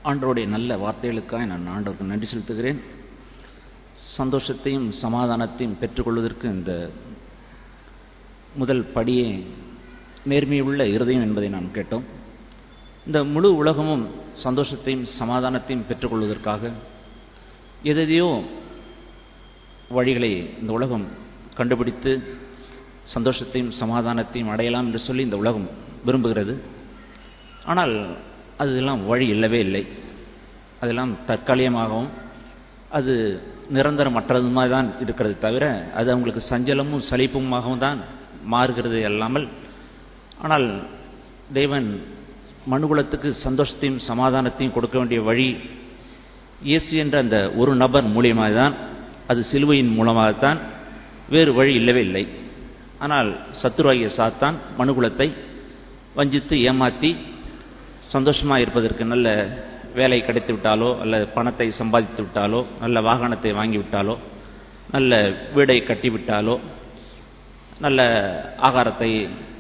ஆண்டவருடைய நல்ல வார்த்தைகளுக்காக நான் ஆண்டவருக்கு நன்றி செலுத்துகிறேன் சந்தோஷத்தையும் சமாதானத்தையும் பெற்றுக்கொள்வதற்கு இந்த முதல் படியே நேர்மையுள்ள இருதயம் என்பதை நாம் கேட்டோம் இந்த முழு உலகமும் சந்தோஷத்தையும் சமாதானத்தையும் பெற்றுக்கொள்வதற்காக எதையோ வழிகளை இந்த உலகம் கண்டுபிடித்து சந்தோஷத்தையும் சமாதானத்தையும் அடையலாம் என்று சொல்லி இந்த உலகம் விரும்புகிறது ஆனால் அதெல்லாம் வழி இல்லவே இல்லை அதெல்லாம் தற்காலிகமாகவும் அது நிரந்தரமற்றதுமாக தான் இருக்கிறது தவிர அது அவங்களுக்கு சஞ்சலமும் சலிப்புமாகவும் தான் மாறுகிறது அல்லாமல் ஆனால் தேவன் மனுகுலத்துக்கு சந்தோஷத்தையும் சமாதானத்தையும் கொடுக்க வேண்டிய வழி இயேசு என்ற அந்த ஒரு நபர் மூலியமாக தான் அது சிலுவையின் மூலமாகத்தான் வேறு வழி இல்லவே இல்லை ஆனால் சத்துருவாகிய சாத்தான் மனுகுலத்தை வஞ்சித்து ஏமாற்றி சந்தோஷமாக இருப்பதற்கு நல்ல வேலை கிடைத்து விட்டாலோ அல்லது பணத்தை சம்பாதித்து விட்டாலோ நல்ல வாகனத்தை வாங்கி விட்டாலோ நல்ல வீடை கட்டிவிட்டாலோ நல்ல ஆகாரத்தை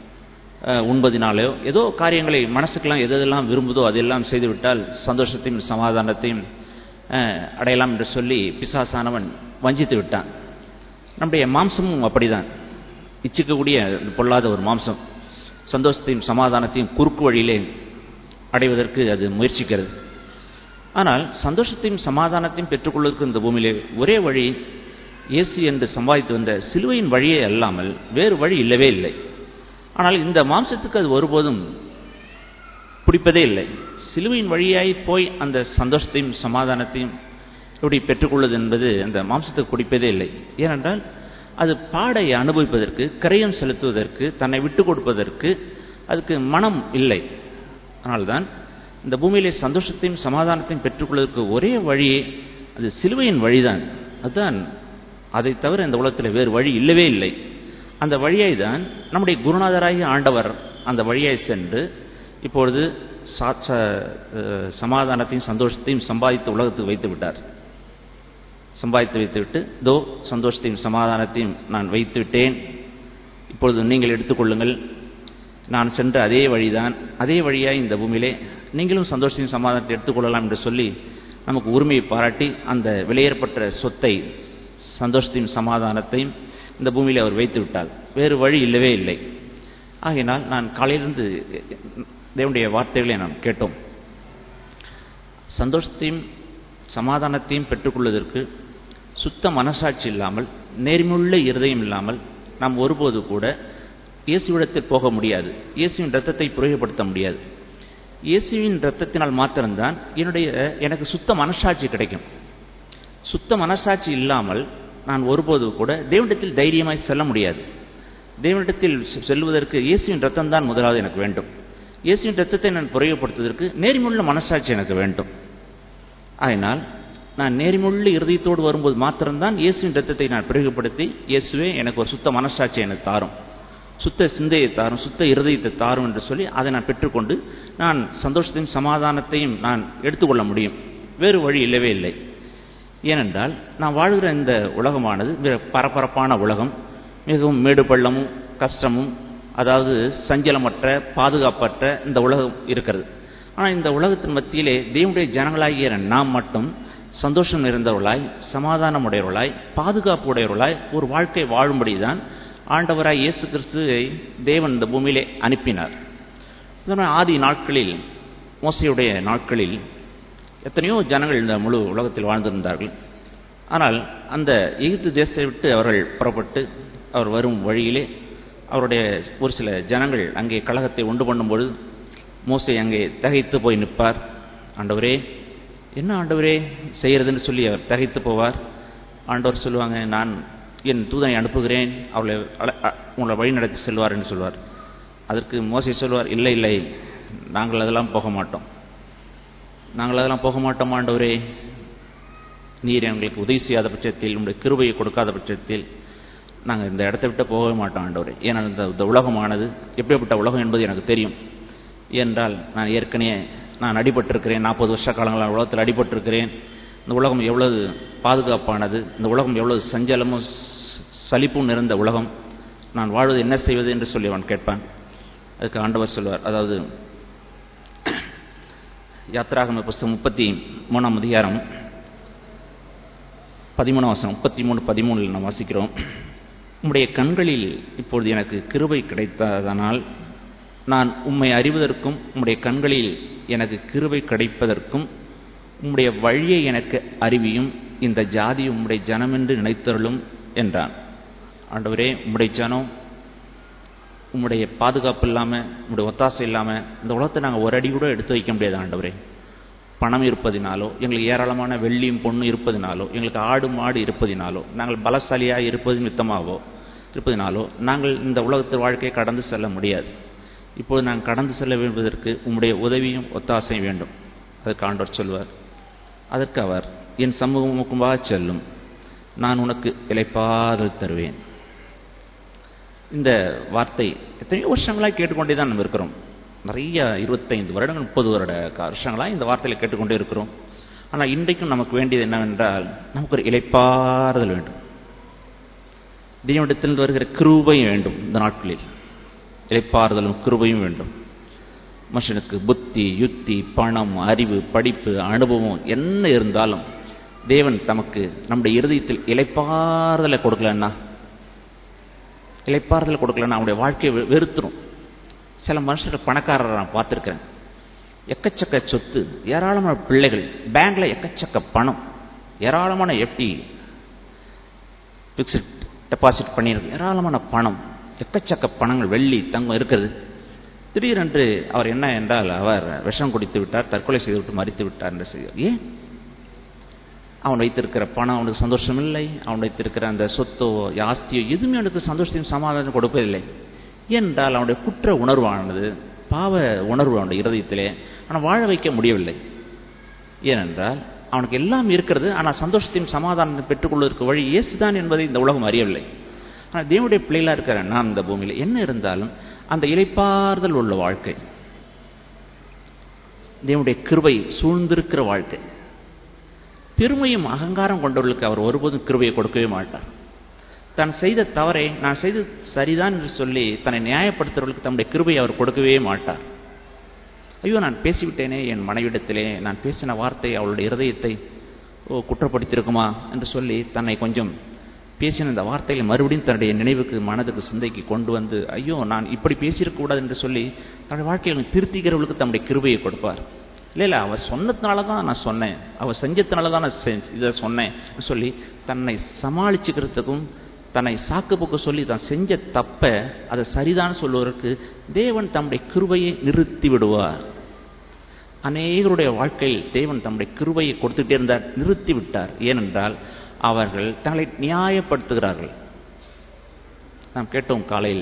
உண்பதினாலோ ஏதோ காரியங்களை மனசுக்கெல்லாம் எதெல்லாம் விரும்புதோ அதெல்லாம் செய்துவிட்டால் சந்தோஷத்தையும் சமாதானத்தையும் அடையலாம் என்று சொல்லி பிசாசானவன் வஞ்சித்து விட்டான் நம்முடைய மாம்சமும் அப்படிதான் இச்சிக்கக்கூடிய பொல்லாத ஒரு மாம்சம் சந்தோஷத்தையும் சமாதானத்தையும் குறுக்கு வழியிலே அடைவதற்கு அது முயற்சிக்கிறது ஆனால் சந்தோஷத்தையும் சமாதானத்தையும் பெற்றுக்கொள்வதற்கு இந்த பூமியிலே ஒரே வழி இயேசு என்று சம்பாதித்து வந்த சிலுவையின் வழியே அல்லாமல் வேறு வழி இல்லவே இல்லை ஆனால் இந்த மாம்சத்துக்கு அது ஒருபோதும் பிடிப்பதே இல்லை சிலுவையின் வழியாய் போய் அந்த சந்தோஷத்தையும் சமாதானத்தையும் எப்படி பெற்றுக்கொள்வது என்பது அந்த மாம்சத்துக்கு பிடிப்பதே இல்லை ஏனென்றால் அது பாடை அனுபவிப்பதற்கு கரையம் செலுத்துவதற்கு தன்னை விட்டு கொடுப்பதற்கு அதுக்கு மனம் இல்லை அதனால்தான் இந்த பூமியிலே சந்தோஷத்தையும் சமாதானத்தையும் பெற்றுக்கொள்வதற்கு ஒரே வழியே அது சிலுவையின் வழிதான் அதுதான் அதை தவிர இந்த உலகத்தில் வேறு வழி இல்லவே இல்லை அந்த வழியை தான் நம்முடைய குருநாதராகிய ஆண்டவர் அந்த வழியாய் சென்று இப்பொழுது சாட்ச சமாதானத்தையும் சந்தோஷத்தையும் சம்பாதித்து உலகத்துக்கு வைத்து விட்டார் சம்பாதித்து வைத்துவிட்டு தோ சந்தோஷத்தையும் சமாதானத்தையும் நான் வைத்து விட்டேன் இப்பொழுது நீங்கள் எடுத்துக்கொள்ளுங்கள் நான் சென்ற அதே வழிதான் அதே வழியாய் இந்த பூமியிலே நீங்களும் சந்தோஷத்தையும் சமாதானத்தை எடுத்துக்கொள்ளலாம் என்று சொல்லி நமக்கு உரிமையை பாராட்டி அந்த விலையேறப்பட்ட சொத்தை சந்தோஷத்தையும் சமாதானத்தையும் இந்த பூமியில் அவர் வைத்து விட்டார் வேறு வழி இல்லவே இல்லை ஆகையினால் நான் காலையிலிருந்து தேவனுடைய வார்த்தைகளை நாம் கேட்டோம் சந்தோஷத்தையும் சமாதானத்தையும் பெற்றுக்கொள்வதற்கு சுத்த மனசாட்சி இல்லாமல் நேர்மையுள்ள இருதயம் இல்லாமல் நாம் ஒருபோது கூட இயேசுவிடத்தில் போக முடியாது இயேசுவின் ரத்தத்தை புரியப்படுத்த முடியாது இயேசுவின் ரத்தத்தினால் மாத்திரம்தான் என்னுடைய எனக்கு சுத்த மனசாட்சி கிடைக்கும் சுத்த மனசாட்சி இல்லாமல் நான் ஒருபோது கூட தேவனிடத்தில் தைரியமாய் செல்ல முடியாது தேவனிடத்தில் செல்வதற்கு இயேசுவின் ரத்தம் தான் முதலாவது எனக்கு வேண்டும் இயேசுவின் ரத்தத்தை நான் புரியப்படுத்துவதற்கு நேர்மையுள்ள மனசாட்சி எனக்கு வேண்டும் அதனால் நான் நேர்மையுள்ள இருதயத்தோடு வரும்போது மாத்திரம்தான் இயேசுவின் ரத்தத்தை நான் பிரயோகப்படுத்தி இயேசுவே எனக்கு ஒரு சுத்த மனசாட்சி எனக்கு தாரும் சுத்த சிந்தையை தாரும் சுத்த இருதயத்தை தாரும் என்று சொல்லி அதை நான் பெற்றுக்கொண்டு நான் சந்தோஷத்தையும் சமாதானத்தையும் நான் எடுத்துக்கொள்ள முடியும் வேறு வழி இல்லவே இல்லை ஏனென்றால் நான் வாழ்கிற இந்த உலகமானது பரபரப்பான உலகம் மிகவும் மேடு பள்ளமும் கஷ்டமும் அதாவது சஞ்சலமற்ற பாதுகாப்பற்ற இந்த உலகம் இருக்கிறது ஆனால் இந்த உலகத்தின் மத்தியிலே தேவனுடைய ஜனங்களாகிய நாம் மட்டும் சந்தோஷம் நிறைந்தவர்களாய் சமாதானம் உடையவர்களாய் பாதுகாப்பு உடையவர்களாய் ஒரு வாழ்க்கை வாழும்படி தான் ஆண்டவராய் இயேசு கிறிஸ்துவை தேவன் இந்த பூமியிலே அனுப்பினார் ஆதி நாட்களில் மோசையுடைய நாட்களில் எத்தனையோ ஜனங்கள் இந்த முழு உலகத்தில் வாழ்ந்திருந்தார்கள் ஆனால் அந்த எகிப்து தேசத்தை விட்டு அவர்கள் புறப்பட்டு அவர் வரும் வழியிலே அவருடைய ஒரு சில ஜனங்கள் அங்கே கழகத்தை உண்டு பண்ணும்பொழுது மோசை அங்கே தகைத்து போய் நிற்பார் ஆண்டவரே என்ன ஆண்டவரே செய்கிறதுன்னு சொல்லி அவர் தகைத்து போவார் ஆண்டவர் சொல்லுவாங்க நான் என் தூதனை அனுப்புகிறேன் அவளை உங்களை வழி நடத்தி செல்வார் என்று சொல்வார் அதற்கு மோசை சொல்வார் இல்லை இல்லை நாங்கள் அதெல்லாம் போக மாட்டோம் நாங்கள் அதெல்லாம் போக மாட்டோம் ஆண்டவரே நீர் எங்களுக்கு உதவி செய்யாத பட்சத்தில் உங்களுடைய கிருபையை கொடுக்காத பட்சத்தில் நாங்கள் இந்த இடத்த விட்டு போகவே மாட்டோம் ஆண்டவரே ஏன்னா இந்த இந்த உலகமானது எப்படிப்பட்ட உலகம் என்பது எனக்கு தெரியும் என்றால் நான் ஏற்கனவே நான் அடிபட்டிருக்கிறேன் நாற்பது வருஷ காலங்களாக உலகத்தில் அடிபட்டிருக்கிறேன் இந்த உலகம் எவ்வளவு பாதுகாப்பானது இந்த உலகம் எவ்வளவு சஞ்சலமும் சலிப்பும் நிறைந்த உலகம் நான் வாழ்வது என்ன செய்வது என்று சொல்லி அவன் கேட்பான் அதுக்கு ஆண்டவர் சொல்வார் அதாவது யாத்ராகம புஸ்தகம் முப்பத்தி மூணாம் அதிகாரம் பதிமூணாம் வசனம் முப்பத்தி மூணு பதிமூணில் நாம் வாசிக்கிறோம் உம்முடைய கண்களில் இப்பொழுது எனக்கு கிருபை கிடைத்ததனால் நான் உம்மை அறிவதற்கும் உம்முடைய கண்களில் எனக்கு கிருபை கிடைப்பதற்கும் உம்முடைய வழியை எனக்கு அறிவியும் இந்த ஜாதி உம்முடைய ஜனமென்று நினைத்தருளும் என்றான் ஆண்டவரே உம்முடைய ஜனம் உம்முடைய பாதுகாப்பு இல்லாமல் உம்முடைய ஒத்தாசை இல்லாமல் இந்த உலகத்தை நாங்கள் ஒரு அடி கூட எடுத்து வைக்க முடியாது ஆண்டவரே பணம் இருப்பதினாலோ எங்களுக்கு ஏராளமான வெள்ளியும் பொண்ணும் இருப்பதினாலோ எங்களுக்கு ஆடு மாடு இருப்பதினாலோ நாங்கள் பலசாலியாக இருப்பது நிமித்தமாகவோ இருப்பதினாலோ நாங்கள் இந்த உலகத்து வாழ்க்கையை கடந்து செல்ல முடியாது இப்போது நாங்கள் கடந்து செல்ல வேண்டுவதற்கு உம்முடைய உதவியும் ஒத்தாசையும் வேண்டும் அதற்கு ஆண்டவர் சொல்வார் அதற்கு அவர் என் சமூகமுக்குமாக செல்லும் நான் உனக்கு இலைப்பாதல் தருவேன் இந்த வார்த்தை எத்தனையோ வருஷங்களாக கேட்டுக்கொண்டே தான் நம்ம இருக்கிறோம் நிறைய இருபத்தைந்து வருடங்கள் முப்பது வருட வருஷங்களாக இந்த வார்த்தையில கேட்டுக்கொண்டே இருக்கிறோம் ஆனால் இன்றைக்கும் நமக்கு வேண்டியது என்னவென்றால் நமக்கு ஒரு இலைப்பாறுதல் வேண்டும் தெய்வத்திலிருந்து வருகிற கிருபையும் வேண்டும் இந்த நாட்களில் இலைப்பாறுதலும் கிருபையும் வேண்டும் மனுஷனுக்கு புத்தி யுத்தி பணம் அறிவு படிப்பு அனுபவம் என்ன இருந்தாலும் தேவன் தமக்கு நம்முடைய இருதயத்தில் இலைப்பாறுதலை கொடுக்கலன்னா இலைப்பாறுதல் கொடுக்கலன்னா அவனுடைய வாழ்க்கையை வெறுத்துரும் சில மனுஷர்கள் பணக்காரரை நான் பார்த்துருக்கிறேன் எக்கச்சக்க சொத்து ஏராளமான பிள்ளைகள் பேங்க்ல எக்கச்சக்க பணம் ஏராளமான எஃப்டி பிக்ஸ்ட் டெபாசிட் பண்ணியிருக்கு ஏராளமான பணம் எக்கச்சக்க பணங்கள் வெள்ளி தங்கம் இருக்கிறது திடீரென்று அவர் என்ன என்றால் அவர் விஷம் குடித்து விட்டார் தற்கொலை செய்துவிட்டு மறித்து விட்டார் என்று செய்ய ஏன் அவன் வைத்திருக்கிற பணம் அவனுக்கு சந்தோஷம் இல்லை அவன் வைத்திருக்கிற அந்த சொத்தோ ஆஸ்தியோ எதுவுமே அவனுக்கு சந்தோஷத்தையும் சமாதானம் கொடுப்பதில்லை என்றால் அவனுடைய குற்ற உணர்வானது பாவ உணர்வு அவனுடைய இருதயத்திலே ஆனால் வாழ வைக்க முடியவில்லை ஏனென்றால் அவனுக்கு எல்லாம் இருக்கிறது ஆனால் சந்தோஷத்தையும் சமாதானத்தை பெற்றுக்கொள்வதற்கு வழி இயேசுதான் என்பதை இந்த உலகம் அறியவில்லை ஆனால் தேவனுடைய பிள்ளைகளாக இருக்கிற நாம் இந்த பூமியில் என்ன இருந்தாலும் அந்த இலைப்பாறுதல் உள்ள வாழ்க்கை தேவனுடைய கிருபை சூழ்ந்திருக்கிற வாழ்க்கை பெருமையும் அகங்காரம் கொண்டவர்களுக்கு அவர் ஒருபோதும் கிருபையை கொடுக்கவே மாட்டார் தான் செய்த தவறை நான் செய்து சரிதான் என்று சொல்லி தன்னை நியாயப்படுத்துறவர்களுக்கு தம்முடைய கிருபையை அவர் கொடுக்கவே மாட்டார் ஐயோ நான் பேசிவிட்டேனே என் மனைவிடத்திலே நான் பேசின வார்த்தை அவளுடைய இருதயத்தை ஓ குற்றப்படுத்தியிருக்குமா என்று சொல்லி தன்னை கொஞ்சம் பேசின இந்த வார்த்தைகளை மறுபடியும் தன்னுடைய நினைவுக்கு மனதுக்கு சிந்தைக்கு கொண்டு வந்து ஐயோ நான் இப்படி பேசியிருக்கக்கூடாது என்று சொல்லி தன்னுடைய வாழ்க்கையை திருத்திக்கிறவர்களுக்கு தம்முடைய கிருபையை கொடுப்பார் இல்லை இல்லை அவள் சொன்னதுனால தான் நான் சொன்னேன் அவள் செஞ்சதுனால தான் நான் இதை சொன்னேன் சொல்லி தன்னை சமாளிச்சுக்கிறதுக்கும் தன்னை சாக்கு போக்கு சொல்லி தான் செஞ்ச தப்ப அதை சரிதான் சொல்லுவதற்கு தேவன் தம்முடைய கிருபையை நிறுத்தி விடுவார் அநேகருடைய வாழ்க்கையில் தேவன் தம்முடைய கிருபையை கொடுத்துட்டே இருந்தார் நிறுத்தி விட்டார் ஏனென்றால் அவர்கள் தங்களை நியாயப்படுத்துகிறார்கள் நாம் கேட்டோம் காலையில்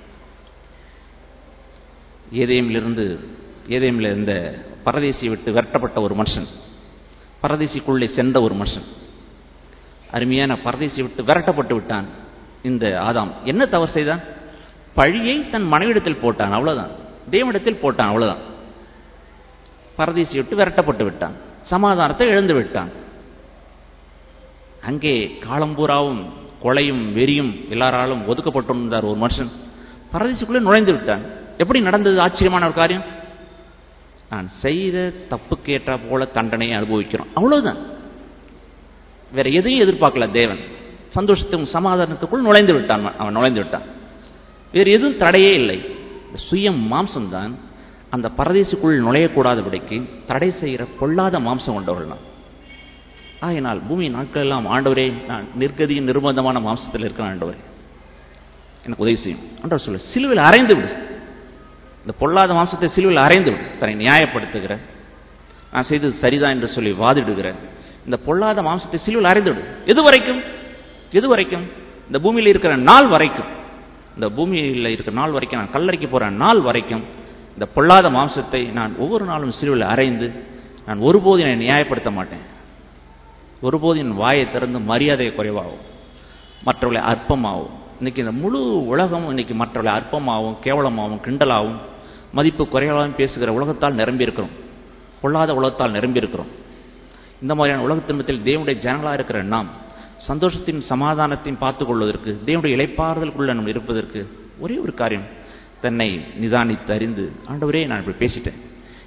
ஏதேமிலிருந்து ஏதேமில் இருந்த பரதேசியை விட்டு விரட்டப்பட்ட ஒரு மனுஷன் பரதேசிக்குள்ளே சென்ற ஒரு மனுஷன் அருமையான பரதேசியை விட்டு விரட்டப்பட்டு விட்டான் இந்த ஆதாம் என்ன தவறு செய்தான் பழியை தன் மனைவிடத்தில் போட்டான் அவ்வளவுதான் தேவனிடத்தில் போட்டான் அவ்வளவுதான் பரதேசியை விட்டு விரட்டப்பட்டு விட்டான் சமாதானத்தை இழந்து விட்டான் அங்கே காலம்பூராவும் கொலையும் வெறியும் எல்லாராலும் ஒதுக்கப்பட்டிருந்தார் ஒரு மனுஷன் பரதேசிக்குள்ளே நுழைந்து விட்டான் எப்படி நடந்தது ஆச்சரியமான ஒரு காரியம் நான் செய்த தப்புக்கு ஏற்றா போல தண்டனையை அனுபவிக்கிறோம் அவ்வளவுதான் வேற எதையும் எதிர்பார்க்கல தேவன் சந்தோஷத்துக்கும் சமாதானத்துக்குள் நுழைந்து விட்டான் அவன் நுழைந்து விட்டான் வேறு எதுவும் தடையே இல்லை இந்த சுயம் மாம்சம்தான் அந்த பரதேசுக்குள் நுழையக்கூடாதபடிக்கு தடை செய்கிற பொல்லாத மாம்சம் கொண்டவர்கள் நான் ஆகினால் பூமி நாட்கள் எல்லாம் ஆண்டவரே நான் நிர்கதியும் நிர்பந்தமான மாம்சத்தில் இருக்கிறேன் ஆண்டவரே எனக்கு உதவி செய்யும் ஆண்டவர் சொல்ல சிலுவில் அரைந்து விடு இந்த பொல்லாத மாம்சத்தை சிலுவில் அரைந்து விடு தன்னை நியாயப்படுத்துகிற நான் செய்தது சரிதான் என்று சொல்லி வாதிடுகிற இந்த பொல்லாத மாம்சத்தை சிலுவில் அரைந்து விடு எது வரைக்கும் எது வரைக்கும் இந்த பூமியில் இருக்கிற நாள் வரைக்கும் இந்த பூமியில் இருக்கிற நாள் வரைக்கும் நான் கல்லறைக்கு போற நாள் வரைக்கும் இந்த பொல்லாத மாம்சத்தை நான் ஒவ்வொரு நாளும் சிலுவில் அரைந்து நான் ஒருபோதும் என்னை நியாயப்படுத்த மாட்டேன் ஒருபோதும் என் வாயை திறந்து மரியாதை குறைவாகும் மற்றவர்களை அற்பமாகும் இன்னைக்கு இந்த முழு உலகமும் இன்னைக்கு மற்றவர்களை அற்பமாகவும் கேவலமாகவும் கிண்டலாகவும் மதிப்பு குறைவாகவும் பேசுகிற உலகத்தால் நிரம்பி இருக்கிறோம் பொல்லாத உலகத்தால் நிரம்பி இருக்கிறோம் இந்த மாதிரியான உலகத்தின்பத்தில் தேவனுடைய ஜனங்களாக இருக்கிற நாம் சந்தோஷத்தையும் சமாதானத்தையும் பார்த்துக் கொள்வதற்கு தேவனுடைய இலைப்பாறுதலுக்குள்ள நம்ம இருப்பதற்கு ஒரே ஒரு காரியம் தன்னை நிதானித்து அறிந்து ஆண்டவரே நான் இப்படி பேசிட்டேன்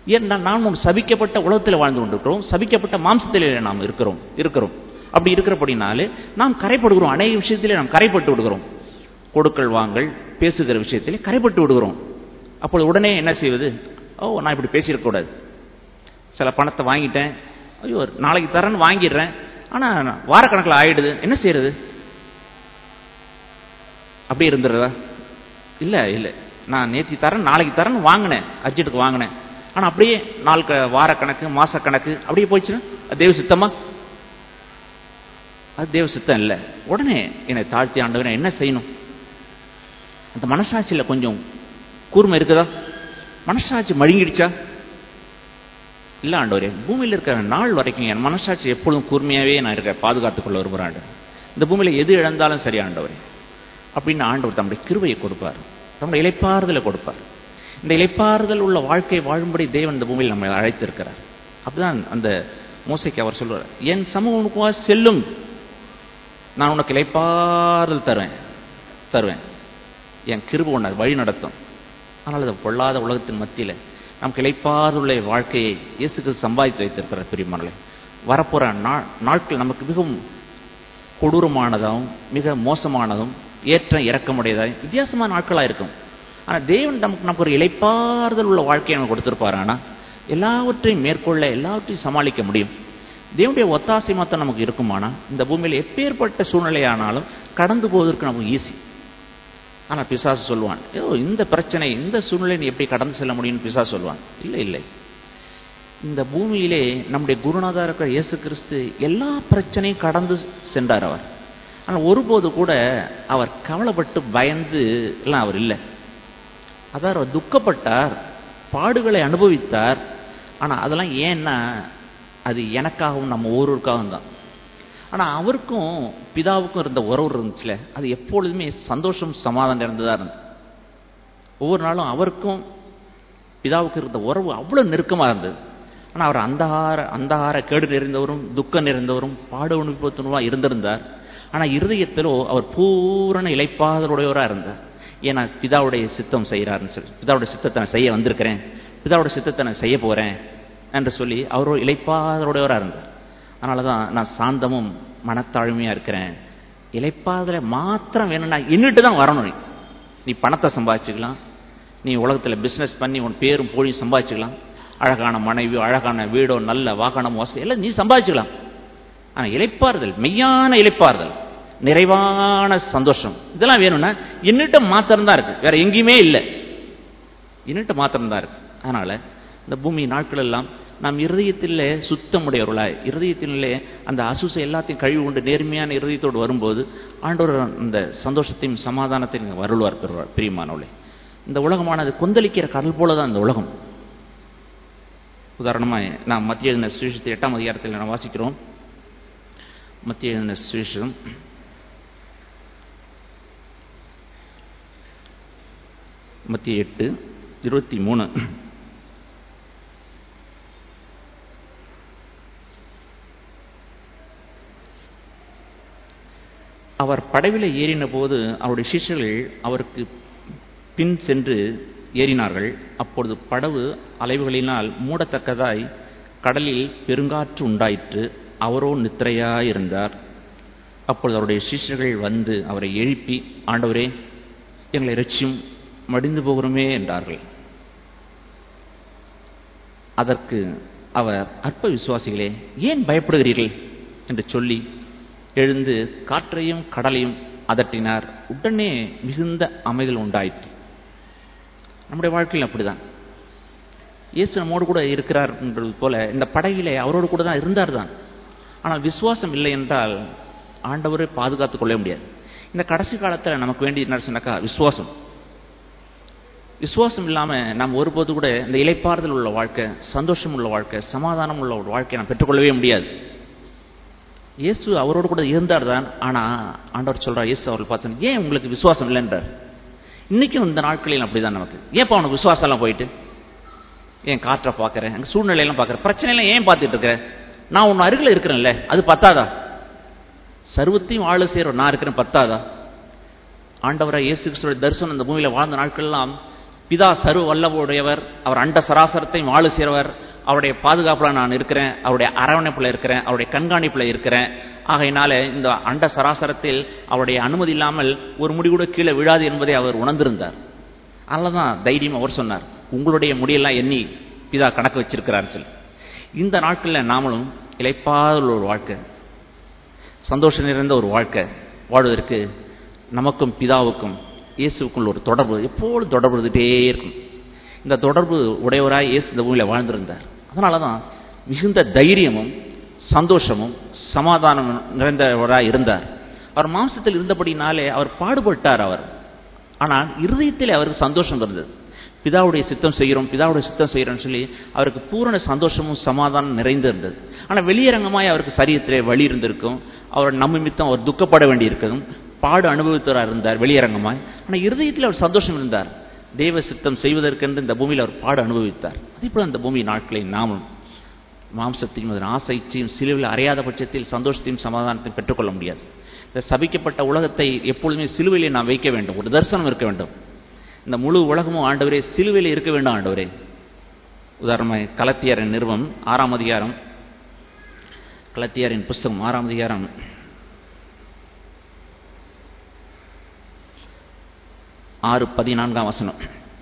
ஏன்னா நாம் சபிக்கப்பட்ட உலகத்தில் வாழ்ந்து கொண்டிருக்கிறோம் சபிக்கப்பட்ட மாம்சத்திலே நாம் இருக்கிறோம் இருக்கிறோம் அப்படி இருக்கிறபடினாலே நாம் கரைப்படுகிறோம் அநேக விஷயத்திலே நாம் கரைப்பட்டு விடுகிறோம் கொடுக்கல் வாங்கல் பேசுகிற விஷயத்திலே கரைப்பட்டு விடுகிறோம் அப்பொழுது உடனே என்ன செய்வது ஓ நான் இப்படி பேசியிருக்கக்கூடாது சில பணத்தை வாங்கிட்டேன் ஐயோ நாளைக்கு தரேன்னு வாங்கிடுறேன் ஆனால் வாரக்கணக்கில் ஆயிடுது என்ன செய்யறது அப்படி இருந்துடுறதா இல்லை இல்லை நான் நேற்று தரேன் நாளைக்கு தரேன்னு வாங்கினேன் அர்ஜென்ட்டுக்கு வாங்கினேன் ஆனால் அப்படியே நாள் க வாரக்கணக்கு மாசக்கணக்கு அப்படியே போயிடுச்சுன்னா அது தேவ சித்தமா அது தேவ சித்தம் இல்லை உடனே என்னை தாழ்த்தி ஆண்டவனை என்ன செய்யணும் அந்த மனசாட்சியில் கொஞ்சம் கூர்மை இருக்குதா மனசாட்சி மழுங்கிடுச்சா இல்லை ஆண்டவரே பூமியில் இருக்கிற நாள் வரைக்கும் என் மனசாட்சி எப்பொழுதும் கூர்மையாகவே நான் இருக்க பாதுகாத்துக் கொள்ள விரும்புகிறாண்டு இந்த பூமியில் எது இழந்தாலும் சரி ஆண்டவரே அப்படின்னு ஆண்டவர் தம்முடைய கிருவையை கொடுப்பார் தம்முடைய இலைப்பாறுதலை கொடுப்பார் இந்த இலைப்பாறுதல் உள்ள வாழ்க்கை வாழும்படி தேவன் இந்த பூமியில் நம்மை அழைத்திருக்கிறார் அப்படிதான் அந்த மோசைக்கு அவர் சொல்வார் என் சமூகமுக்குவா செல்லும் நான் உனக்கு இலைப்பாறுதல் தருவேன் தருவேன் என் கிருப உன்னை வழி நடத்தும் ஆனால் அது பொல்லாத உலகத்தின் மத்தியில் நமக்கு இலைப்பாறுள்ள வாழ்க்கையை இயேசுக்கு சம்பாதித்து வைத்திருக்கிற பிரியமானலை வரப்போகிற நாள் நாட்கள் நமக்கு மிகவும் கொடூரமானதாகவும் மிக மோசமானதும் ஏற்ற இறக்கமுடையதாகவும் வித்தியாசமான நாட்களாக இருக்கும் ஆனால் தேவன் நமக்கு நமக்கு ஒரு இலைப்பாறுதல் உள்ள வாழ்க்கையை நமக்கு கொடுத்துருப்பார் ஆனால் எல்லாவற்றையும் மேற்கொள்ள எல்லாவற்றையும் சமாளிக்க முடியும் தேவனுடைய ஒத்தாசை மாத்திரம் நமக்கு இருக்குமானா இந்த பூமியில் எப்பேற்பட்ட சூழ்நிலையானாலும் கடந்து போவதற்கு நமக்கு ஈஸி ஆனால் பிசாசு சொல்லுவான் ஏதோ இந்த பிரச்சனை இந்த சூழ்நிலை நீ எப்படி கடந்து செல்ல முடியும்னு பிசாசு சொல்லுவான் இல்லை இல்லை இந்த பூமியிலே நம்முடைய குருநாதா இருக்கிற இயேசு கிறிஸ்து எல்லா பிரச்சனையும் கடந்து சென்றார் அவர் ஆனால் ஒருபோது கூட அவர் கவலைப்பட்டு பயந்து எல்லாம் அவர் இல்லை அதான் அவர் துக்கப்பட்டார் பாடுகளை அனுபவித்தார் ஆனால் அதெல்லாம் ஏன்னா அது எனக்காகவும் நம்ம ஒவ்வொருவருக்காகவும் தான் ஆனால் அவருக்கும் பிதாவுக்கும் இருந்த உறவு இருந்துச்சுல அது எப்பொழுதுமே சந்தோஷம் சமாதானம் இருந்ததாக இருந்தது ஒவ்வொரு நாளும் அவருக்கும் பிதாவுக்கு இருந்த உறவு அவ்வளோ நெருக்கமாக இருந்தது ஆனால் அவர் அந்தகார அந்தகார கேடு நிறைந்தவரும் துக்கம் நிறைந்தவரும் பாடு அனுபவத்தினவாக இருந்திருந்தார் ஆனால் இருதயத்திலோ அவர் பூரண இலைப்பாதலுடையவராக இருந்தார் ஏன்னா பிதாவுடைய சித்தம் செய்கிறாருன்னு சொல்லி பிதாவுடைய சித்தத்தை நான் செய்ய வந்திருக்கிறேன் பிதாவுடைய சித்தத்தை நான் செய்ய போகிறேன் என்று சொல்லி அவரோட இலைப்பாதலுடையவராக இருந்தார் அதனால தான் நான் சாந்தமும் மனத்தாழ்மையாக இருக்கிறேன் இலைப்பாதல மாத்திரம் வேணும்னா இன்னிட்டு தான் வரணும் நீ நீ பணத்தை சம்பாதிச்சுக்கலாம் நீ உலகத்தில் பிஸ்னஸ் பண்ணி உன் பேரும் போய் சம்பாதிச்சுக்கலாம் அழகான மனைவி அழகான வீடோ நல்ல வாகனம் வசதி எல்லாம் நீ சம்பாதிச்சுக்கலாம் ஆனால் இலைப்பாறுதல் மெய்யான இலைப்பாறுதல் நிறைவான சந்தோஷம் இதெல்லாம் வேணும்னா இன்னிட்ட மாத்திரம் தான் இருக்கு வேற எங்கேயுமே இல்லை இன்னிட்ட மாத்திரம் தான் இருக்கு அதனால இந்த பூமி நாட்கள் எல்லாம் நாம் இருதயத்திலே சுத்தமுடையவர்களாய் இருதயத்திலே அந்த அசுசை எல்லாத்தையும் கழுவி கொண்டு நேர்மையான இருதயத்தோடு வரும்போது ஆண்டவர் அந்த சந்தோஷத்தையும் சமாதானத்தையும் வருள்வார் பெறுவார் பிரியமானவளே இந்த உலகமானது கொந்தளிக்கிற கடல் போல தான் இந்த உலகம் உதாரணமாக நான் மத்திய எழுதின சுவிசேஷத்தை எட்டாம் அதிகாரத்தில் நான் வாசிக்கிறோம் மத்திய எழுதின சுவிசேஷம் மத்திய எட்டு இருபத்தி மூணு அவர் படவில ஏறின போது அவருடைய சிஷ்யர்கள் அவருக்கு பின் சென்று ஏறினார்கள் அப்பொழுது படவு அலைவுகளினால் மூடத்தக்கதாய் கடலில் பெருங்காற்று உண்டாயிற்று அவரோ நித்திரையாயிருந்தார் அப்பொழுது அவருடைய சிஷ்யர்கள் வந்து அவரை எழுப்பி ஆண்டவரே எங்களை ரட்சியும் மடிந்து போகிறோமே என்றார்கள் அதற்கு அவர் அற்ப விசுவாசிகளே ஏன் பயப்படுகிறீர்கள் என்று சொல்லி எழுந்து காற்றையும் கடலையும் அதட்டினார் உடனே மிகுந்த அமைதல் உண்டாயிற்று நம்முடைய வாழ்க்கையில் அப்படிதான் இயேசு நம்மோடு கூட இருக்கிறார் என்றது போல இந்த படகிலே அவரோடு கூட தான் இருந்தார் தான் ஆனால் விசுவாசம் இல்லை என்றால் ஆண்டவரை பாதுகாத்துக் கொள்ள முடியாது இந்த கடைசி காலத்தில் நமக்கு வேண்டிய என்ன சொன்னாக்கா விசுவாசம் விசுவாசம் இல்லாமல் நாம் ஒருபோது கூட இந்த இலைப்பாறுதல் உள்ள வாழ்க்கை சந்தோஷம் உள்ள வாழ்க்கை சமாதானம் உள்ள ஒரு வாழ்க்கையை நாம் பெற்றுக்கொள்ளவே முடியாது இயேசு அவரோடு கூட இருந்தார் தான் ஆனால் ஆண்டவர் சொல்கிறார் இயேசு அவர்கள் பார்த்து ஏன் உங்களுக்கு விசுவாசம் இல்லைன்றார் இன்றைக்கும் இந்த நாட்களில் அப்படி தான் நமக்கு ஏன்ப்பா அவனுக்கு விசுவாசம்லாம் போயிட்டு ஏன் காற்றை பார்க்குறேன் அங்கே சூழ்நிலையெல்லாம் பார்க்குறேன் பிரச்சனையெல்லாம் ஏன் பார்த்துட்டு இருக்கிறேன் நான் உன் அருகில் இருக்கிறேன்ல அது பத்தாதா சர்வத்தையும் ஆளு செய்கிற நான் இருக்கிறேன் பத்தாதா ஆண்டவராக இயேசு கிறிஸ்துவோட தரிசனம் இந்த பூமியில் வாழ்ந்த நாட்கள்லாம் பிதா சர்வ வல்லவுடையவர் அவர் அண்ட சராசரத்தையும் ஆளு செய்கிறவர் அவருடைய பாதுகாப்பில் நான் இருக்கிறேன் அவருடைய அரவணைப்பில் இருக்கிறேன் அவருடைய கண்காணிப்பில் இருக்கிறேன் ஆகையினால இந்த அண்ட சராசரத்தில் அவருடைய அனுமதி இல்லாமல் ஒரு முடி கூட கீழே விழாது என்பதை அவர் உணர்ந்திருந்தார் அதனால தான் தைரியம் அவர் சொன்னார் உங்களுடைய முடியெல்லாம் எண்ணி பிதா கணக்கு வச்சிருக்கிறார் சொல்லி இந்த நாட்களில் நாமளும் இழைப்பாத ஒரு வாழ்க்கை சந்தோஷம் நிறைந்த ஒரு வாழ்க்கை வாழ்வதற்கு நமக்கும் பிதாவுக்கும் இயேசுக்குள் ஒரு தொடர்பு எப்பொழுதும் தொடர்பு இருந்துகிட்டே இருக்கும் இந்த தொடர்பு உடையவராய் இயேசு இந்த பூமியில் வாழ்ந்திருந்தார் அதனால தான் மிகுந்த தைரியமும் சந்தோஷமும் சமாதானம் நிறைந்தவராய் இருந்தார் அவர் மாம்சத்தில் இருந்தபடினாலே அவர் பாடுபட்டார் அவர் ஆனால் இருதயத்தில் அவருக்கு சந்தோஷம் இருந்தது பிதாவுடைய சித்தம் செய்கிறோம் பிதாவுடைய சித்தம் செய்கிறோம்னு சொல்லி அவருக்கு பூரண சந்தோஷமும் சமாதானம் நிறைந்து இருந்தது ஆனால் வெளியரங்கமாய் அவருக்கு சரீரத்திலே வழி இருந்திருக்கும் அவர் நம்ம நிமித்தம் அவர் துக்கப்பட வேண்டியிருக்கும் பாடு அனுபவித்தவராக இருந்தார் வெளியரங்கமாய் ஆனால் இருதயத்தில் அவர் சந்தோஷம் இருந்தார் தெய்வ சித்தம் செய்வதற்கென்று இந்த பூமியில் அவர் பாடு அனுபவித்தார் அதே போல இந்த பூமி நாட்களை நாமும் மாம்சத்தையும் அதன் ஆசைச்சையும் சிலுவில் அறியாத பட்சத்தில் சந்தோஷத்தையும் சமாதானத்தையும் பெற்றுக்கொள்ள முடியாது இந்த சபிக்கப்பட்ட உலகத்தை எப்பொழுதுமே சிலுவையிலே நாம் வைக்க வேண்டும் ஒரு தரிசனம் இருக்க வேண்டும் இந்த முழு உலகமும் ஆண்டவரே சிலுவையில் இருக்க வேண்டும் ஆண்டவரே உதாரணமாக கலத்தியாரின் நிறுவம் ஆறாம் அதிகாரம் கலத்தியாரின் புஸ்தகம் ஆறாம் அதிகாரம் ஆறு பதினான்காம் வசனம்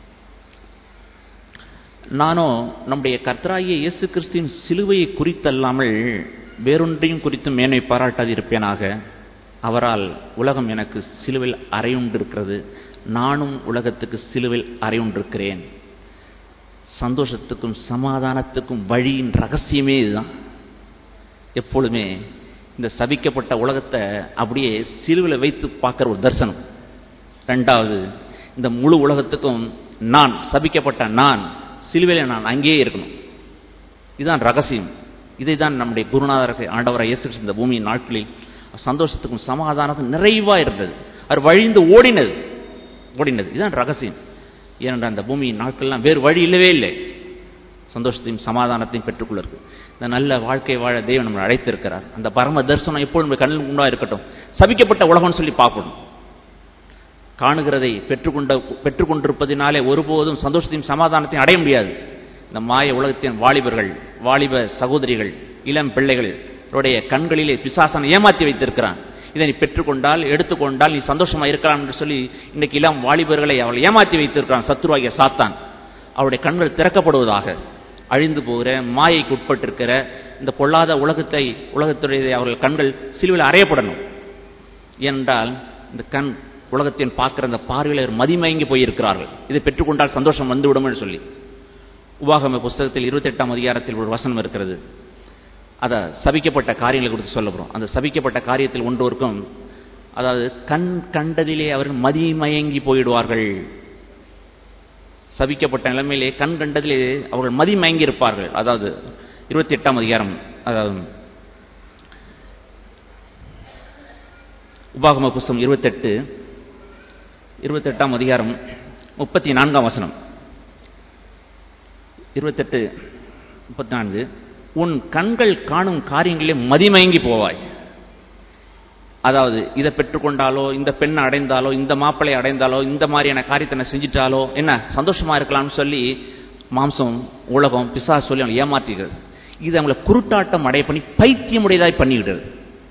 நானோ நம்முடைய கர்த்தராகிய இயேசு கிறிஸ்துவின் சிலுவையை குறித்தல்லாமல் வேறொன்றையும் குறித்து மேன்மை பாராட்டாதிருப்பேனாக அவரால் உலகம் எனக்கு சிலுவில் அறையுண்டிருக்கிறது நானும் உலகத்துக்கு சிலுவில் அறையுண்டிருக்கிறேன் சந்தோஷத்துக்கும் சமாதானத்துக்கும் வழியின் ரகசியமே இதுதான் எப்பொழுதுமே இந்த சபிக்கப்பட்ட உலகத்தை அப்படியே சிலுவில் வைத்து பார்க்குற ஒரு தரிசனம் ரெண்டாவது இந்த முழு உலகத்துக்கும் நான் சபிக்கப்பட்ட நான் சிலுவையில் நான் அங்கேயே இருக்கணும் இதுதான் ரகசியம் இதை தான் நம்முடைய குருநாதர் ஆண்டவரை இயேசு இந்த பூமியின் நாட்களில் சந்தோஷத்துக்கும் சமாதானத்துக்கும் நிறைவாக இருந்தது அவர் வழிந்து ஓடினது ஓடினது இதுதான் ரகசியம் ஏனென்றால் அந்த பூமியின் நாட்கள்லாம் வேறு வழி இல்லவே இல்லை சந்தோஷத்தையும் சமாதானத்தையும் பெற்றுக்கொள்ளுறது இந்த நல்ல வாழ்க்கை வாழ தெய்வம் நம்மளை அழைத்திருக்கிறார் அந்த பரம தரிசனம் எப்பொழுது கண்ணில் உண்டாக இருக்கட்டும் சபிக்கப்பட்ட உலகம்னு சொல்லி பார்க்கணும் காணுகிறதை பெற்றுக்கொண்ட பெற்றுக்கொண்டிருப்பதினாலே ஒருபோதும் சந்தோஷத்தையும் சமாதானத்தையும் அடைய முடியாது இந்த மாய உலகத்தின் வாலிபர்கள் வாலிப சகோதரிகள் இளம் பிள்ளைகள் அவருடைய கண்களிலே பிசாசனை ஏமாற்றி வைத்திருக்கிறான் இதை நீ பெற்றுக்கொண்டால் எடுத்துக்கொண்டால் நீ சந்தோஷமா இருக்கலாம் என்று சொல்லி இன்னைக்கு இளம் வாலிபர்களை அவள் ஏமாற்றி வைத்திருக்கிறான் சத்ருவாகிய சாத்தான் அவருடைய கண்கள் திறக்கப்படுவதாக அழிந்து போகிற மாயைக்கு உட்பட்டிருக்கிற இந்த பொல்லாத உலகத்தை உலகத்துடைய அவர்கள் கண்கள் சிலுவில் அறையப்படணும் ஏனென்றால் இந்த கண் உலகத்தின் பார்க்கிற அந்த பார்வையில் மதிமயங்கி போயிருக்கிறார்கள் இதை பெற்றுக்கொண்டால் சந்தோஷம் வந்துவிடும் என்று சொல்லி உபாகம புஸ்தகத்தில் இருபத்தெட்டாம் அதிகாரத்தில் ஒரு வசனம் இருக்கிறது அதை சபிக்கப்பட்ட காரியங்களை குறித்து சொல்ல போகிறோம் அந்த சபிக்கப்பட்ட காரியத்தில் ஒன்றோருக்கும் அதாவது கண் கண்டதிலே அவர்கள் மதிமயங்கி போயிடுவார்கள் சபிக்கப்பட்ட நிலைமையிலே கண் கண்டதிலே அவர்கள் மதிமயங்கி இருப்பார்கள் அதாவது இருபத்தி எட்டாம் அதிகாரம் அதாவது உபாகம புஸ்தகம் இருபத்தெட்டு இருபத்தெட்டாம் அதிகாரம் முப்பத்தி நான்காம் வசனம் இருபத்தெட்டு முப்பத்தி நான்கு உன் கண்கள் காணும் காரியங்களே மதிமயங்கி போவாய் அதாவது இதை பெற்றுக்கொண்டாலோ இந்த பெண்ணை அடைந்தாலோ இந்த மாப்பிளை அடைந்தாலோ இந்த மாதிரியான காரியத்தை நான் செஞ்சிட்டாலோ என்ன சந்தோஷமா இருக்கலாம்னு சொல்லி மாம்சம் உலகம் பிசா சொல்லி அவங்களை ஏமாற்றுகிறது இது அவங்களை குருட்டாட்டம் அடைய பண்ணி பைத்தியமுடையதாய் பண்ணிவிடுறது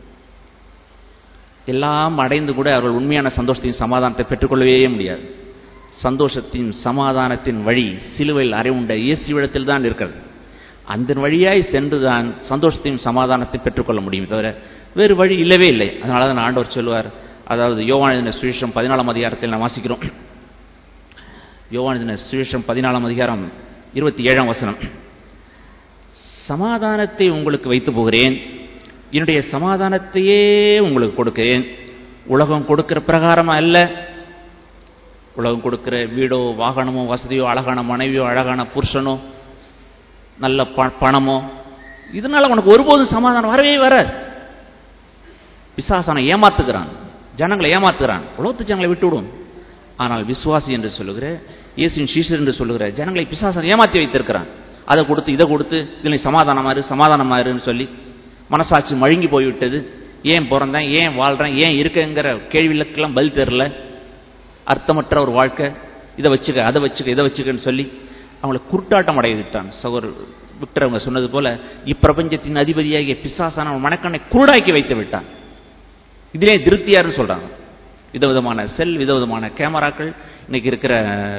எல்லாம் அடைந்து கூட அவர்கள் உண்மையான சந்தோஷத்தையும் சமாதானத்தை பெற்றுக்கொள்ளவே முடியாது சந்தோஷத்தின் சமாதானத்தின் வழி சிலுவையில் அறைவுண்ட இயேசுவிடத்தில் தான் இருக்கிறது அந்த வழியாய் சென்றுதான் சந்தோஷத்தையும் சமாதானத்தை பெற்றுக்கொள்ள முடியும் தவிர வேறு வழி இல்லவே இல்லை அதனால தான் ஆண்டவர் சொல்லுவார் அதாவது யோவானிதின சுவிசேஷம் பதினாலாம் அதிகாரத்தில் நான் வாசிக்கிறோம் யோவானிதின சுவிசேஷம் பதினாலாம் அதிகாரம் இருபத்தி ஏழாம் வசனம் சமாதானத்தை உங்களுக்கு வைத்து போகிறேன் என்னுடைய சமாதானத்தையே உங்களுக்கு கொடுக்கிறேன் உலகம் கொடுக்கிற பிரகாரமா அல்ல உலகம் கொடுக்கிற வீடோ வாகனமோ வசதியோ அழகான மனைவியோ அழகான புருஷனோ நல்ல ப பணமோ இதனால உனக்கு ஒருபோதும் சமாதானம் வரவே வராது பிசாசனை ஏமாத்துகிறான் ஜனங்களை ஏமாத்துகிறான் உலகத்து ஜனங்களை விட்டுவிடும் ஆனால் விசுவாசி என்று சொல்லுகிற இயேசுவின் சீஷர் என்று சொல்லுகிற ஜனங்களை பிசாசனை ஏமாத்தி வைத்திருக்கிறான் அதை கொடுத்து இதை கொடுத்து இதில் சமாதானமாறு சமாதானமாருன்னு சொல்லி மனசாட்சி மழுங்கி போய்விட்டது ஏன் பிறந்தேன் ஏன் வாழ்றேன் ஏன் இருக்கங்கிற கேள்விகளுக்கெல்லாம் பதில் தெரில அர்த்தமற்ற ஒரு வாழ்க்கை இதை வச்சுக்க அதை வச்சுக்க இதை வச்சுக்கன்னு சொல்லி அவங்களை குருட்டாட்டம் அடைய விட்டான் சகோர் விக்டர் அவங்க சொன்னது போல இப்பிரபஞ்சத்தின் அதிபதியாகிய பிசாசான அவன் மனக்கண்ணை குருடாக்கி வைத்து விட்டான் இதிலே திருப்தியாருன்னு சொல்றாங்க விதவிதமான செல் விதவிதமான கேமராக்கள் இன்னைக்கு இருக்கிற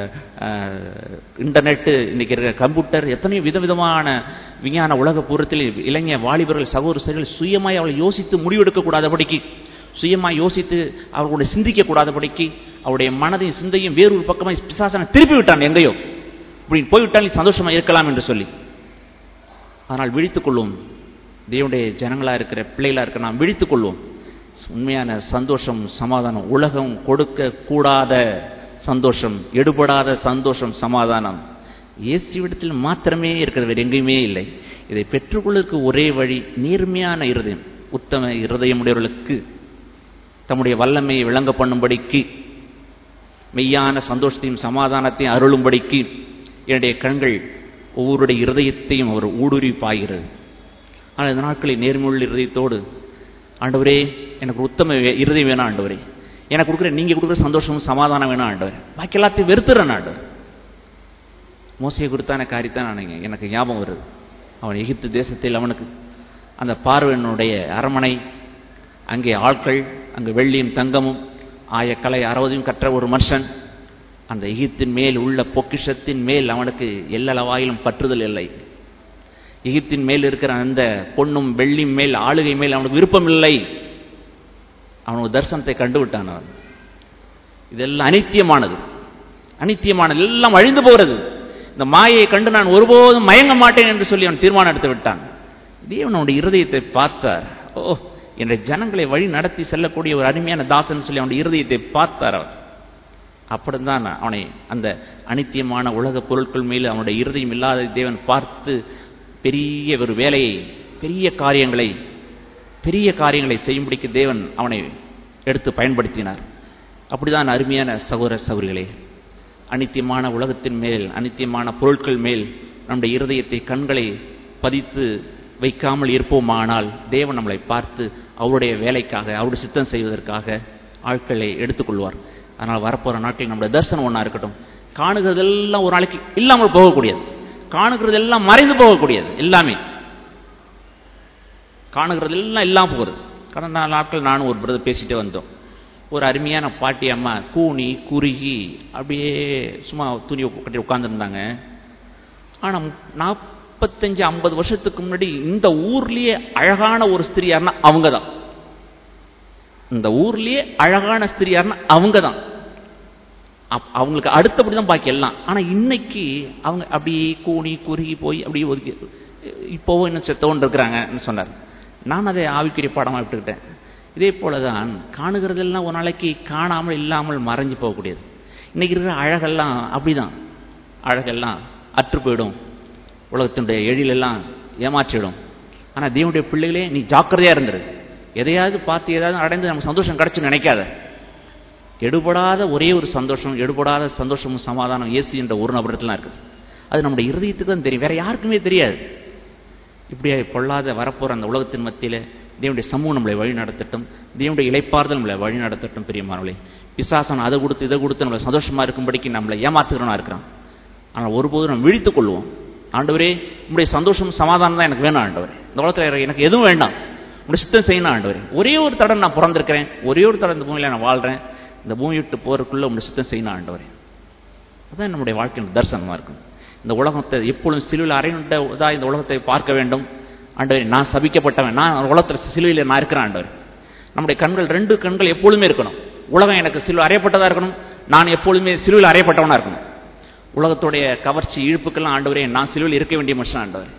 இன்டர்நெட்டு இன்னைக்கு இருக்கிற கம்ப்யூட்டர் எத்தனையோ விதவிதமான விஞ்ஞான உலக பூரத்தில் இளைஞ வாலிபர்கள் சகோதரர்கள் சுயமாய் அவளை யோசித்து முடிவெடுக்க கூடாதபடிக்கு சுயமாய் யோசித்து அவர்களுடைய சிந்திக்க கூடாதபடிக்கு அவருடைய மனதையும் சிந்தையும் வேறொரு பக்கமாக பிசாசனை திருப்பி விட்டான் எங்கேயோ இப்படி போய்விட்டால் நீ சந்தோஷமா இருக்கலாம் என்று சொல்லி ஆனால் விழித்துக் கொள்வோம் தேவனுடைய ஜனங்களா இருக்கிற பிள்ளைகளா இருக்கிற நாம் விழித்துக் கொள்வோம் உண்மையான சந்தோஷம் சமாதானம் உலகம் கொடுக்க கூடாத சந்தோஷம் எடுபடாத சந்தோஷம் சமாதானம் இயேசுவிடத்தில் மாத்திரமே இருக்கிறது வேறு எங்கேயுமே இல்லை இதை பெற்றுக்கொள்வதற்கு ஒரே வழி நேர்மையான இருதயம் உத்தம இருதயமுடையவர்களுக்கு தம்முடைய வல்லமையை விளங்க பண்ணும்படிக்கு மெய்யான சந்தோஷத்தையும் சமாதானத்தையும் அருளும்படிக்கு என்னுடைய கண்கள் ஒவ்வொருடைய இருதயத்தையும் அவர் ஊடுருவி பாய்கிறது ஆனால் இந்த நாட்களில் நேர்மையுள்ள இருதயத்தோடு ஆண்டவரே எனக்கு உத்தம இருதயம் வேணாம் ஆண்டவரே எனக்கு கொடுக்குற நீங்கள் கொடுக்குற சந்தோஷமும் சமாதானம் வேணாம் ஆண்டவர் பாக்கி எல்லாத்தையும் வெறுத்துறேன் ஆண்டவர் மோசையை கொடுத்தான காரியத்தான் நான் எனக்கு ஞாபகம் வருது அவன் எகிப்து தேசத்தில் அவனுக்கு அந்த பார்வனுடைய அரமனை அங்கே ஆட்கள் அங்கு வெள்ளியும் தங்கமும் ஆயக்கலை அறுபதையும் கற்ற ஒரு மனுஷன் அந்த எகிப்தின் மேல் உள்ள பொக்கிஷத்தின் மேல் அவனுக்கு எல்லளவாயிலும் பற்றுதல் இல்லை எகிப்தின் மேல் இருக்கிற அந்த பொண்ணும் வெள்ளியும் மேல் ஆளுகை மேல் அவனுக்கு விருப்பம் இல்லை அவனுக்கு தரிசனத்தை கண்டு விட்டான் அவன் இதெல்லாம் அனித்தியமானது அனித்தியமானது எல்லாம் அழிந்து போகிறது இந்த மாயை கண்டு நான் ஒருபோதும் மயங்க மாட்டேன் என்று சொல்லி அவன் தீர்மானம் எடுத்து விட்டான் தேவன் அவனுடைய இருதயத்தை பார்த்தார் ஓ என்ற ஜனங்களை வழி நடத்தி செல்லக்கூடிய ஒரு அருமையான தாசன் சொல்லி அவனுடைய இருதயத்தை பார்த்தார் அவர் அப்படித்தான் அவனை அந்த அனித்தியமான உலக பொருட்கள் மேல் அவனுடைய இருதயம் இல்லாத தேவன் பார்த்து பெரிய ஒரு வேலையை பெரிய காரியங்களை பெரிய காரியங்களை செய்யும்படிக்கு தேவன் அவனை எடுத்து பயன்படுத்தினார் அப்படிதான் அருமையான சகோதர சகோதரிகளே அனித்தியமான உலகத்தின் மேல் அனித்தியமான பொருட்கள் மேல் நம்முடைய இருதயத்தை கண்களை பதித்து வைக்காமல் இருப்போமானால் தேவன் நம்மளை பார்த்து அவருடைய வேலைக்காக அவருடைய சித்தம் செய்வதற்காக ஆட்களை எடுத்துக்கொள்வார் அதனால் வரப்போகிற நாட்டில் நம்முடைய தரிசனம் ஒன்றா இருக்கட்டும் காணுகிறதெல்லாம் ஒரு நாளைக்கு இல்லாமல் போகக்கூடியது காணுகிறதெல்லாம் மறைந்து போகக்கூடியது எல்லாமே காணுகிறதெல்லாம் இல்லாமல் போகுது கடந்த நாலு நாட்கள் நானும் ஒரு பிரதர் பேசிட்டே வந்தோம் ஒரு அருமையான பாட்டி அம்மா கூனி குறுகி அப்படியே சும்மா துணி கட்டி உட்காந்துருந்தாங்க ஆனால் நாற்பத்தஞ்சு ஐம்பது வருஷத்துக்கு முன்னாடி இந்த ஊர்லேயே அழகான ஒரு ஸ்திரீ யாருன்னா அவங்க தான் இந்த ஊர்லேயே அழகான ஸ்திரீ யாருன்னா அவங்க தான் அவங்களுக்கு அடுத்தபடி தான் பாக்கி எல்லாம் ஆனால் இன்னைக்கு அவங்க அப்படியே கூணி குறுகி போய் அப்படியே ஒதுக்கி இப்போவும் இன்னும் செத்தவன் இருக்கிறாங்கன்னு சொன்னார் நான் அதை ஆவிக்குரிய பாடமாக விட்டுக்கிட்டேன் இதே போல தான் காணுகிறதெல்லாம் ஒரு நாளைக்கு காணாமல் இல்லாமல் மறைஞ்சு போகக்கூடியது இன்னைக்கு இருக்கிற அழகெல்லாம் அப்படிதான் அழகெல்லாம் அற்று போயிடும் உலகத்தினுடைய எழிலெல்லாம் ஏமாற்றிடும் ஆனால் தேவனுடைய பிள்ளைகளே நீ ஜாக்கிரதையாக இருந்துரு எதையாவது பார்த்து ஏதாவது அடைந்து நமக்கு சந்தோஷம் கிடைச்சுன்னு நினைக்காத எடுபடாத ஒரே ஒரு சந்தோஷம் எடுபடாத சந்தோஷமும் சமாதானம் இயேசு என்ற ஒரு நபரத்தில் இருக்குது அது நம்முடைய இருதயத்துக்கு தான் தெரியும் வேற யாருக்குமே தெரியாது இப்படியே பொல்லாத வரப்போகிற அந்த உலகத்தின் மத்தியில் தேவனுடைய சமூகம் நம்மளை வழி நடத்தட்டும் தேவனுடைய இலைப்பார்தல் நம்மளை வழி நடத்தட்டும் பெரியமானவளே பிசாசன் அதை கொடுத்து இதை கொடுத்து நம்மளை சந்தோஷமா இருக்கும்படிக்கு நம்மளை ஏமாத்துகிறவனா இருக்கிறான் ஆனால் ஒருபோதும் நம்ம விழித்துக் கொள்வோம் ஆண்டவரே உங்களுடைய சந்தோஷம் சமாதானம் தான் எனக்கு வேணும் ஆண்டவர் இந்த உலகத்தில் எனக்கு எதுவும் வேண்டாம் உங்களுடைய சித்தம் செய்யணும் ஆண்டவர் ஒரே ஒரு தடம் நான் பிறந்திருக்கிறேன் ஒரே ஒரு தடம் இந்த பூமியில் நான் வாழ்கிறேன் இந்த பூமி விட்டு போறதுக்குள்ள உங்களுடைய சித்தம் செய்யணும் ஆண்டவர் அதான் நம்முடைய வாழ்க்கையின் தரிசனமாக இருக்கும் இந்த உலகத்தை எப்பொழுதும் சிலுவில் அறையுண்டதா இந்த உலகத்தை பார்க்க வேண்டும் ஆண்டவர் நான் சபிக்கப்பட்டவன் நான் உலகத்தில் சிலுவையில் நான் இருக்கிறேன் ஆண்டவர் நம்முடைய கண்கள் ரெண்டு கண்கள் எப்பொழுதுமே இருக்கணும் உலகம் எனக்கு சிலுவை அறையப்பட்டதா இருக்கணும் நான் எப்பொழுதுமே சிலுவையில் அறையப்பட்டவனா இருக்கணும் உலகத்துடைய கவர்ச்சி இழுப்புக்கெல்லாம் ஆண்டவரே நான் சிலுவையில் இருக்க வேண்டிய மனுஷன் ஆண்டவர்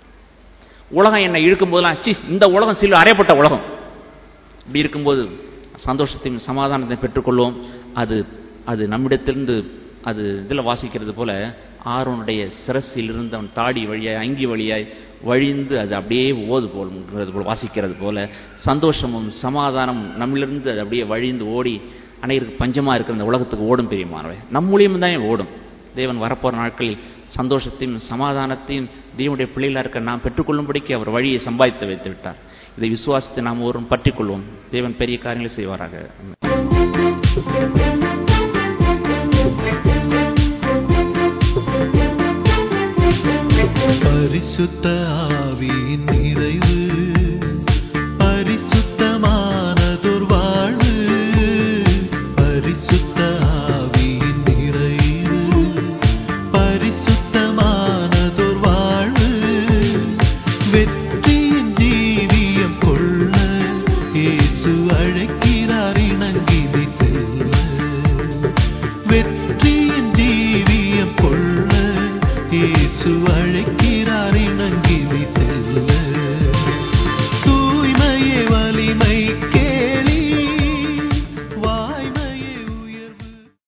உலகம் என்னை இழுக்கும் போதெல்லாம் சி இந்த உலகம் சிலுவை அறையப்பட்ட உலகம் இப்படி இருக்கும்போது சந்தோஷத்தையும் சமாதானத்தையும் பெற்றுக்கொள்வோம் அது அது நம்மிடத்திலிருந்து அது இதில் வாசிக்கிறது போல ஆரோனுடைய சிரசில் இருந்து அவன் தாடி வழியாய் அங்கி வழியாய் வழிந்து அது அப்படியே ஓது போல்ங்கிறது போல் வாசிக்கிறது போல சந்தோஷமும் சமாதானமும் நம்மளிருந்து அது அப்படியே வழிந்து ஓடி அனைவருக்கு பஞ்சமாக இருக்கிற இந்த உலகத்துக்கு ஓடும் பெரியமானவை நம் மூலியம் தான் ஓடும் தேவன் வரப்போகிற நாட்களில் சந்தோஷத்தையும் சமாதானத்தையும் தேவனுடைய பிள்ளைகளாக இருக்க நாம் பெற்றுக்கொள்ளும்படிக்கு அவர் வழியை சம்பாதித்து வைத்து விட்டார் இதை விசுவாசத்தை நாம் ஒருவரும் பற்றிக்கொள்வோம் தேவன் பெரிய காரியங்களை செய்வாராக பரிசுத்த ஆவியின்